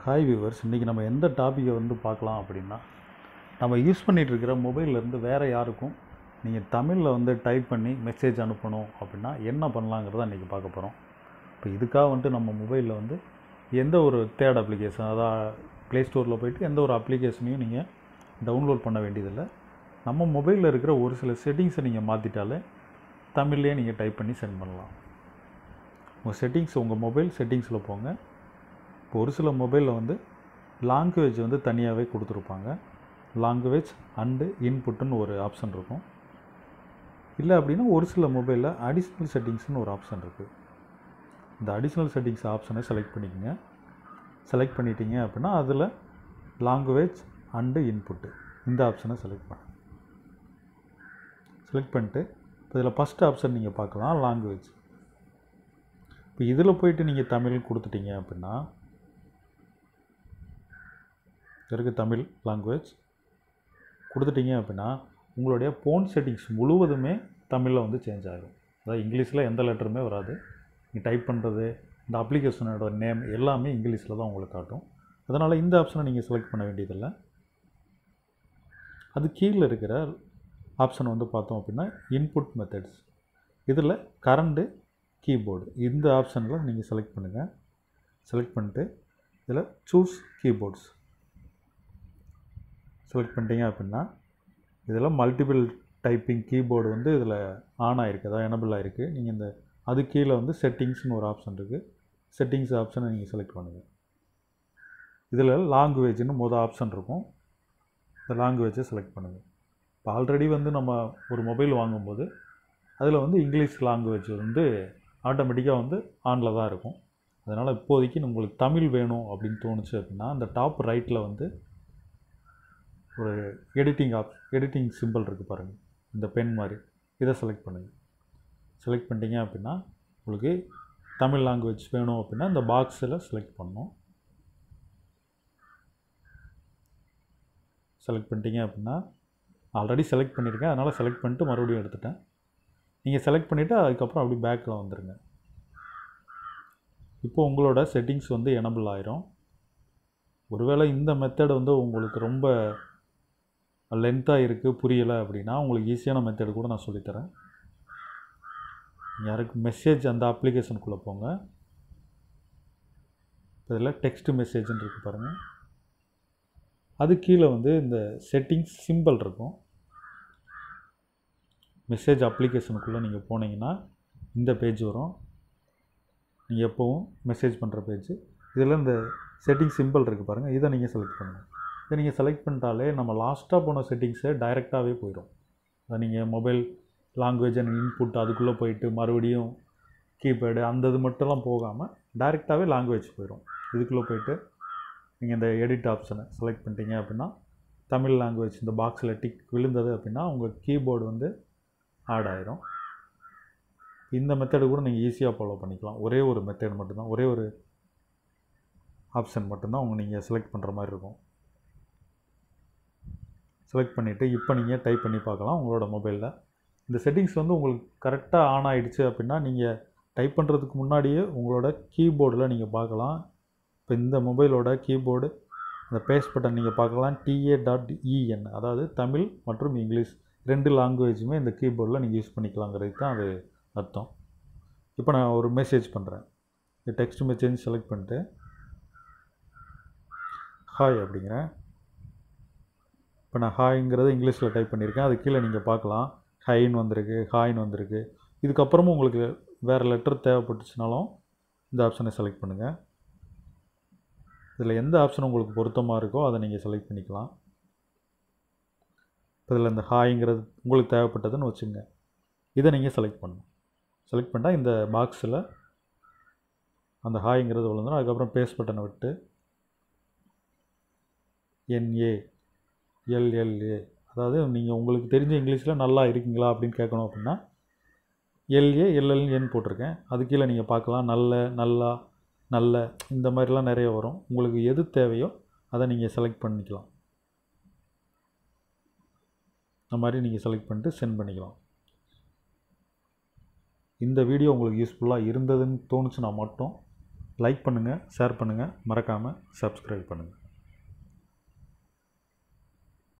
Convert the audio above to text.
hi viewers இன்றைக்கி நம்ம எந்த டாப்பிக்கை வந்து பார்க்கலாம் அப்படின்னா நம்ம யூஸ் பண்ணிகிட்டு இருக்கிற மொபைல்லேருந்து வேறு யாருக்கும் நீங்கள் தமிழில் வந்து டைப் பண்ணி மெசேஜ் அனுப்பணும் அப்படின்னா என்ன பண்ணலாங்கிறத இன்றைக்கி பார்க்க போகிறோம் இப்போ இதுக்காக வந்துட்டு நம்ம மொபைலில் வந்து எந்த ஒரு தேர்ட் அப்ளிகேஷன் அதாவது ப்ளே ஸ்டோரில் போயிட்டு எந்த ஒரு அப்ளிகேஷனையும் நீங்கள் டவுன்லோட் பண்ண வேண்டியதில்லை நம்ம மொபைலில் இருக்கிற ஒரு சில செட்டிங்ஸை நீங்கள் மாற்றிட்டாலே தமிழ்லேயே நீங்கள் டைப் பண்ணி சென்ட் பண்ணலாம் உங்கள் செட்டிங்ஸ் உங்கள் மொபைல் செட்டிங்ஸில் போங்க இப்போ ஒரு சில மொபைலில் வந்து லாங்குவேஜ் வந்து தனியாகவே கொடுத்துருப்பாங்க லாங்குவேஜ் அண்டு இன்புட்டுன்னு ஒரு ஆப்ஷன் இருக்கும் இல்லை அப்படின்னா ஒரு சில மொபைலில் அடிஷ்னல் செட்டிங்ஸ்னு ஒரு ஆப்ஷன் இருக்குது இந்த அடிஷ்னல் செட்டிங்ஸ் ஆப்ஷனை செலக்ட் பண்ணிக்கோங்க செலக்ட் பண்ணிட்டீங்க அப்படின்னா அதில் லாங்குவேஜ் அண்டு இன்புட்டு இந்த ஆப்ஷனை செலக்ட் பண்ண செலக்ட் பண்ணிட்டு இப்போ இதில் ஃபஸ்ட் ஆப்ஷன் நீங்கள் பார்க்கலாம் லாங்குவேஜ் இப்போ இதில் போயிட்டு நீங்கள் தமிழ் கொடுத்துட்டீங்க அப்படின்னா இருக்க தமிழ் லாங்குவேஜ் கொடுத்துட்டீங்க அப்படின்னா உங்களுடைய ஃபோன் செட்டிங்ஸ் முழுவதுமே தமிழில் வந்து சேஞ்ச் ஆகிடும் அதாவது இங்கிலீஷில் எந்த லெட்டருமே வராது நீங்கள் டைப் பண்ணுறது இந்த அப்ளிகேஷனோட நேம் எல்லாமே இங்கிலீஷில் தான் உங்களுக்கு காட்டும் அதனால் இந்த ஆப்ஷனை நீங்கள் செலக்ட் பண்ண வேண்டியதில்லை அது கீழே இருக்கிற ஆப்ஷன் வந்து பார்த்தோம் அப்படின்னா இன்புட் மெத்தட்ஸ் இதில் கரண்டு கீபோர்டு இந்த ஆப்ஷனில் நீங்கள் செலக்ட் பண்ணுங்கள் செலக்ட் பண்ணிட்டு இதில் சூஸ் கீபோர்ட்ஸ் செலக்ட் பண்ணிட்டீங்க அப்படின்னா இதில் மல்டிபிள் டைப்பிங் கீபோர்டு வந்து இதில் ஆன் ஆகிருக்கு அதாவது எனபிள் ஆகிருக்கு நீங்கள் இந்த அது கீழே வந்து செட்டிங்ஸ்னு ஒரு ஆப்ஷன் இருக்குது செட்டிங்ஸ் ஆப்ஷனை நீங்கள் செலக்ட் பண்ணுங்கள் இதில் லாங்குவேஜ்னு மொதல் ஆப்ஷன் இருக்கும் இந்த லாங்குவேஜை செலக்ட் பண்ணுங்கள் இப்போ ஆல்ரெடி வந்து நம்ம ஒரு மொபைல் வாங்கும்போது அதில் வந்து இங்கிலீஷ் லாங்குவேஜ் வந்து ஆட்டோமேட்டிக்காக வந்து ஆனில் தான் இருக்கும் அதனால் இப்போதைக்கு உங்களுக்கு தமிழ் வேணும் அப்படின்னு தோணுச்சு அப்படின்னா அந்த டாப் ரைட்டில் வந்து ஒரு எடிட்டிங் ஆப் எடிட்டிங் சிம்பிள் இருக்குது பாருங்கள் இந்த பென் மாதிரி இதை செலக்ட் பண்ணுங்கள் செலக்ட் பண்ணிட்டீங்க அப்படின்னா உங்களுக்கு தமிழ் லாங்குவேஜ் வேணும் அப்படின்னா இந்த பாக்ஸில் செலக்ட் பண்ணணும் செலக்ட் பண்ணிட்டீங்க அப்படின்னா ஆல்ரெடி செலக்ட் பண்ணியிருக்கேன் அதனால் செலக்ட் பண்ணிட்டு மறுபடியும் எடுத்துட்டேன் நீங்கள் செலக்ட் பண்ணிவிட்டு அதுக்கப்புறம் அப்படி பேக்கில் வந்துடுங்க இப்போ உங்களோட செட்டிங்ஸ் வந்து எனபிள் ஆயிரும் ஒருவேளை இந்த மெத்தட் வந்து உங்களுக்கு ரொம்ப லென்த்தாக இருக்குது புரியலை அப்படின்னா உங்களுக்கு ஈஸியான மெத்தட் கூட நான் சொல்லித்தரேன் யாருக்கு மெசேஜ் அந்த அப்ளிகேஷனுக்குள்ளே போங்க இதில் டெக்ஸ்ட் மெசேஜ்னு இருக்குது பாருங்கள் அது கீழே வந்து இந்த செட்டிங்ஸ் சிம்பிள் இருக்கும் மெசேஜ் அப்ளிகேஷனுக்குள்ளே நீங்கள் போனீங்கன்னா இந்த பேஜ் வரும் நீங்கள் எப்போவும் மெசேஜ் பண்ணுற பேஜ் இதில் இந்த செட்டிங் சிம்பிள் இருக்குது பாருங்கள் இதை நீங்கள் செலக்ட் பண்ணுங்கள் இதை நீங்கள் செலக்ட் பண்ணிட்டாலே நம்ம லாஸ்ட்டாக போன செட்டிங்ஸை டைரெக்டாகவே போயிடும் அதை நீங்கள் மொபைல் லாங்குவேஜ் அண்ட் இன்புட் அதுக்குள்ளே போயிட்டு மறுபடியும் கீபேடு அந்த இது மட்டும்லாம் போகாமல் டைரெக்டாகவே லாங்குவேஜ் போயிடும் இதுக்குள்ளே போயிட்டு நீங்கள் இந்த எடிட் ஆப்ஷனை செலக்ட் பண்ணிட்டீங்க அப்படின்னா தமிழ் லாங்குவேஜ் இந்த பாக்ஸில் டிக் விழுந்தது அப்படின்னா உங்கள் கீபோர்டு வந்து ஆட் ஆயிரும் இந்த மெத்தடு கூட நீங்கள் ஈஸியாக ஃபாலோ பண்ணிக்கலாம் ஒரே ஒரு மெத்தட் மட்டும்தான் ஒரே ஒரு ஆப்ஷன் மட்டும்தான் உங்கள் நீங்கள் செலக்ட் பண்ணுற மாதிரி இருக்கும் செலக்ட் பண்ணிவிட்டு இப்போ நீங்கள் டைப் பண்ணி பார்க்கலாம் உங்களோட மொபைலில் இந்த செட்டிங்ஸ் வந்து உங்களுக்கு கரெக்டாக ஆன் ஆகிடுச்சு அப்படின்னா நீங்கள் டைப் பண்ணுறதுக்கு முன்னாடியே உங்களோட கீபோர்டில் நீங்கள் பார்க்கலாம் இப்போ இந்த மொபைலோட கீபோர்டு அந்த பேஸ்ட் பட்டன் நீங்கள் பார்க்கலாம் டிஏ டாட் இஎன் அதாவது தமிழ் மற்றும் இங்கிலீஷ் ரெண்டு லாங்குவேஜுமே இந்த கீபோர்டில் நீங்கள் யூஸ் பண்ணிக்கலாங்கிறது தான் அது அர்த்தம் இப்போ நான் ஒரு மெசேஜ் பண்ணுறேன் இந்த டெக்ஸ்ட் மெசேஜ் செலக்ட் பண்ணிட்டு ஹாய் அப்படிங்கிறேன் இப்போ நான் ஹாய்ங்கிறத இங்கிலீஷில் டைப் பண்ணியிருக்கேன் அது கீழே நீங்கள் பார்க்கலாம் ஹைன்னு வந்திருக்கு ஹாய்ன்னு வந்திருக்கு இதுக்கப்புறமும் உங்களுக்கு வேறு லெட்டர் தேவைப்பட்டுச்சுனாலும் இந்த ஆப்ஷனை செலக்ட் பண்ணுங்கள் இதில் எந்த ஆப்ஷன் உங்களுக்கு பொருத்தமாக இருக்கோ அதை நீங்கள் செலக்ட் பண்ணிக்கலாம் இப்போ இதில் இந்த ஹாய்ங்கிறது உங்களுக்கு தேவைப்பட்டதுன்னு வச்சுங்க இதை நீங்கள் செலக்ட் பண்ணணும் செலக்ட் பண்ணிட்டால் இந்த பாக்ஸில் அந்த ஹாய்ங்கிறது விழுந்துடும் அதுக்கப்புறம் பேஸ் பட்டனை விட்டு என்ஏ எல்எல்ஏ அதாவது நீங்கள் உங்களுக்கு தெரிஞ்ச இங்கிலீஷில் நல்லா இருக்கீங்களா அப்படின்னு கேட்கணும் அப்படின்னா எல்ஏ எல்எல்ஏன்னு போட்டிருக்கேன் அது கீழே நீங்கள் பார்க்கலாம் நல்ல நல்லா நல்ல இந்த மாதிரிலாம் நிறைய வரும் உங்களுக்கு எது தேவையோ அதை நீங்கள் செலக்ட் பண்ணிக்கலாம் இந்த மாதிரி நீங்கள் செலக்ட் பண்ணிட்டு சென்ட் பண்ணிக்கலாம் இந்த வீடியோ உங்களுக்கு யூஸ்ஃபுல்லாக இருந்ததுன்னு தோணுச்சுன்னா மட்டும் லைக் பண்ணுங்கள் ஷேர் பண்ணுங்கள் மறக்காமல் சப்ஸ்கிரைப் பண்ணுங்கள்